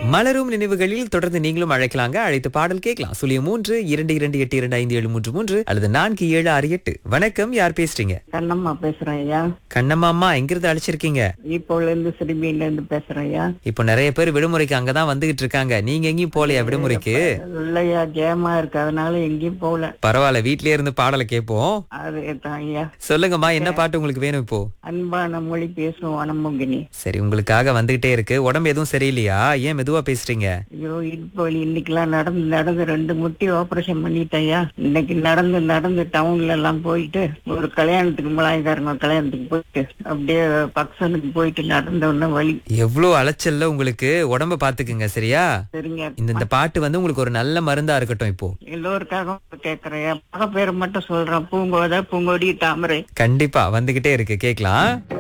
மலரும் நினைவுகளில் தொடர்ந்து நீங்களும் அழைக்கலாங்க அழைத்து பாடல் கேட்கலாம் சுழிய மூன்று இரண்டு இரண்டு எட்டு இரண்டு ஐந்து ஏழு மூன்று மூன்று அல்லது நான்கு ஏழு ஆறு எட்டு வணக்கம் யார் பேசுறீங்க கண்ணம்மா பேசுறேன் ஐயா கண்ணம்மா அம்மா எங்கிருந்து அழைச்சிருக்கீங்க இப்போல இருந்து சிறுமியில இருந்து பேசுறேன் ஐயா இப்போ நிறைய பேர் விடுமுறைக்கு அங்கதான் வந்துகிட்டு இருக்காங்க நீங்க எங்கேயும் போலையா விடுமுறைக்கு இல்லையா ஜெயமா இருக்கு அதனால எங்கேயும் போகல பரவாயில்ல வீட்லயே இருந்து பாடலை கேட்போம் அதேதான் ஐயா சொல்லுங்கம்மா என்ன பாட்டு உங்களுக்கு வேணும் இப்போ அன்பான மொழி பேசும் வனமுகினி சரி உங்களுக்காக வந்துகிட்டே இருக்கு உடம்பு எதுவும் சரியில்லையா ஏன் மெதுவா பேசுறீங்க ஐயோ இடுப்பு வலி இன்னைக்கெல்லாம் நடந்து நடந்து ரெண்டு முட்டி ஆபரேஷன் பண்ணிட்டேயா இன்னைக்கு நடந்து நடந்து டவுன்ல எல்லாம் போயிட்டு ஒரு கல்யாணத்துக்கு முலாய்க்காரங்க கல்யாணத்துக்கு போயிட்டு அப்படியே பக்சனுக்கு போயிட்டு நடந்த உடனே வலி எவ்வளவு அலைச்சல்ல உங்களுக்கு உடம்ப பாத்துக்குங்க சரியா சரிங்க இந்த இந்த பாட்டு வந்து உங்களுக்கு ஒரு நல்ல மருந்தா இருக்கட்டும் இப்போ எல்லோருக்காகவும் கேக்குறேன் மக பேரை மட்டும் சொல்றேன் பூங்கோதை பூங்கொடி தாமரை கண்டிப்பா வந்துகிட்டே இருக்கு கேக்கலாம்